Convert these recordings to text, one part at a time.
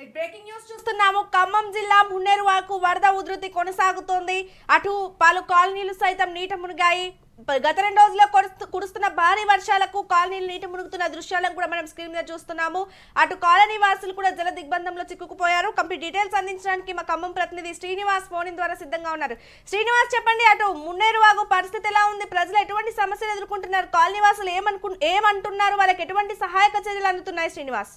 Breaking news చూస్తున్నాము ఖమ్మం జిల్లా మున్నేరు వరకు వరద ఉధృతి కొనసాగుతోంది అటు పలు కాలనీలు సైతం నీట మునిగాయి ప- గత రెండు రోజుల్లో కురుస్తు- కురుస్తున్న భారీ వర్షాలకు కాలనీలు నీట మునుగుతున్న దృశ్యాలను కూడా మనం స్క్రీన్ మీద చూస్తున్నాము అటు కాలనీ వాసులు కూడా జల దిగ్బంధంలో చిక్కుకుపోయారు కంప్లీట్ డీటెయిల్స్ అందించడానికి మా ఖమ్మం ప్రతినిధి శ్రీనివాస్ ఫోన్ ఇన్ ద్వారా సిద్ధంగా ఉన్నారు శ్రీనివాస్ చెప్పండి అటు మున్నేరు వాగు పరిస్థితి ఎలా ఉంది ప్రజలు ఎటువంటి సమస్యలు ఎదుర్కొంటున్నారు కాలనీ వాసులు ఏమనుకు ఏమంటున్నారు వాళ్ళకి ఎటువంటి సహాయక చర్యలు అందుతున్నాయి శ్రీనివాస్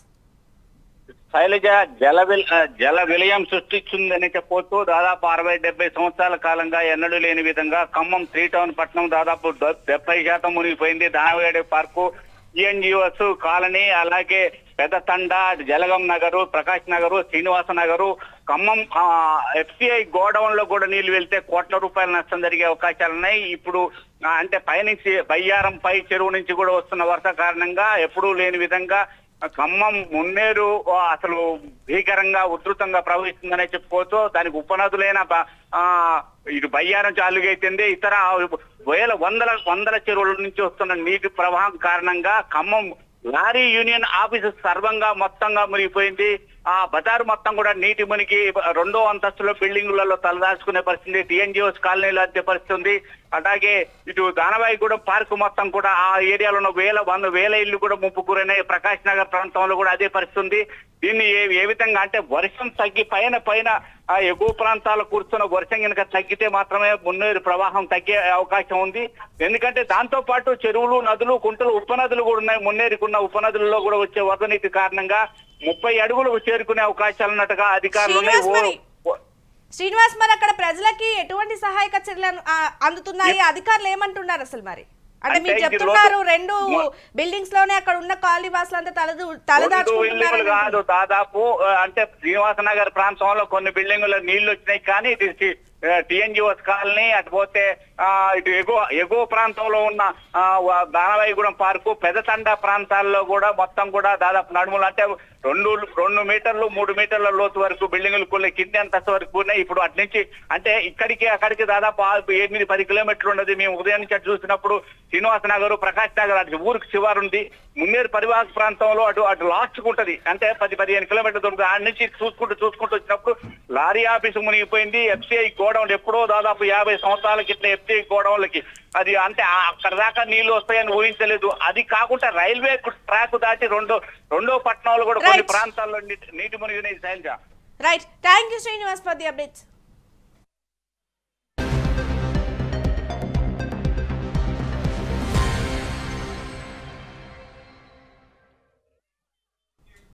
శైలజ జల విల్- ఆ, జల విలయం సృష్టించిందని చెప్పొచ్చు దాదాపు అరవై డెబ్బై సంవత్సరాల కాలంగా ఎన్నడూ లేని విధంగా ఖమ్మం త్రీ టౌన్ పట్టణం దాదాపు ద- డెబ్బై శాతం మునిగిపోయింది దానవేడి పార్కు ఈఎన్జిఓస్ కాలనీ అలాగే పెద్ద తండ జలగం నగరు ప్రకాష్ నగరు శ్రీనివాస నగరు ఖమ్మం ఎఫ్సిఐ గోడౌన్ లో కూడా నీళ్లు వెళ్తే కోట్ల రూపాయల నష్టం జరిగే అవకాశాలు ఉన్నాయి ఇప్పుడు ఆ, అంటే పైనుంచి బయ్యారం పై చెరువు నుంచి కూడా వస్తున్న వర్ష కారణంగా ఎప్పుడూ లేని విధంగా ఖమ్మం మున్నేరు ఆ, అసలు భీకరంగా ఉధృతంగా ప్రవహిస్తుందనే చెప్పుకోవచ్చు దానికి ఉపనదులైన బ- ఆ ఇటు బయ్యారం చాలుగైతుంది ఇతర వేల వందల వందల చెరువుల నుంచి వస్తున్న నీటి ప్రవాహం కారణంగా ఖమ్మం లారీ యూనియన్ ఆఫీసు సర్వంగా మొత్తంగా మునిగిపోయింది ఆ బజారు మొత్తం కూడా నీటి మునిగి రెండో అంతస్తులో బిల్డింగులలో తలదాచుకునే పరిస్థితి టీఎన్జిఓస్ కాలనీలో అద్దె పరిస్థితి ఉంది అలాగే ఇటు దానవాయిగూడెం పార్క్ మొత్తం కూడా ఆ ఏరియాలో ఉన్న వేల వంద వేల ఇల్లు కూడా ముప్పు గురైనాయి ప్రకాష్ నగర్ ప్రాంతంలో కూడా అదే పరిస్థితి ఉంది దీన్ని ఏ ఏ విధంగా అంటే వర్షం తగ్గి పైన పైన ఆ ఎగువ ప్రాంతాలు కూర్చున్న వర్షం కనుక తగ్గితే మాత్రమే మున్నేరు ప్రవాహం తగ్గే అవకాశం ఉంది ఎందుకంటే దాంతో పాటు చెరువులు నదులు కుంటలు ఉపనదులు కూడా ఉన్నాయి మున్నేరుకున్న ఉపనదులలో కూడా వచ్చే వరద నీటి కారణంగా ముప్పై అడుగులకు చేరుకునే అవకాశాలు ఉన్నట్టుగా అధికారులు ఉన్నాయి. శ్రీనివాస్ మరి. ఓ- ఓ- శ్రీనివాస్ మరి అక్కడ ప్రజలకి ఎటువంటి సహాయక చర్యలు అను- ఆ, అందుతున్నాయి అధికారులు ఏమంటున్నారు అసలు మరి అంటే అంటే మీరు ఇది చెప్తున్నారు లోటు- రెండు మొ- బిల్డింగ్స్ లోనే అక్కడ ఉన్న కాలనీ వాసులంతా తలదు రెండు తలదాచుకుంటున్నారు బిల్డింగులు కాదు దాదాపు ఆ, అంటే శ్రీనివాస నగర్ ప్రాంతంలో కొన్ని బిల్డింగులు నీళ్లు వచ్చినాయి కానీ ఇది టిఎన్జిఓస్ కాలనీ అటు పోతే ఆ, ఇటు ఎగువ ఎగువ ప్రాంతంలో ఉన్న ఆ, వ- దానవాయిగూడెం పార్కు పెదతండ ప్రాంతాల్లో కూడా మొత్తం కూడా దాదాపు నడుములు అంటే రెండు రెండు మీటర్లు మూడు మీటర్ల లోతు వరకు బిల్డింగులు కొన్ని కింది అంతస్తు వరకు ఉన్నాయి ఇప్పుడు అటు నుంచి అంటే ఇక్కడికి అక్కడికి దాదాపు ఆరు, ఎనిమిది పది కిలోమీటర్లు ఉన్నది మేము ఉదయం నుంచి అటు చూసినప్పుడు శ్రీనివాస నగర్ ప్రకాష్ నగర్ అటు ఊరికి శివారు ఉంది మున్నేరు పరివాహక ప్రాంతంలో అటు అటు లాస్ట్ ఉంటది అంటే పది పదిహేను కిలోమీటర్లు దొరుకుతుంది ఆడ నుంచి చూసుకుంటూ చూసుకుంటూ వచ్చినప్పుడు లారీ ఆఫీసు మునిగిపోయింది ఎఫ్సిఐ గోడౌన్ ఎప్పుడో దాదాపు యాభై సంవత్సరాల క్రితం ఎఫ్సిఐ గోడౌన్లకి అది అంటే ఆ- అక్కడ దాకా నీళ్లు వస్తాయని ఊహించలేదు అది కాకుండా రైల్వే ట్రాక్ దాటి రెండో రెండో పట్టణాలు కూడా కొన్ని Right. ప్రాంతాల్లో నీటి నీటి మునిగినాయి Shailaja right thank you Srinivas for the updates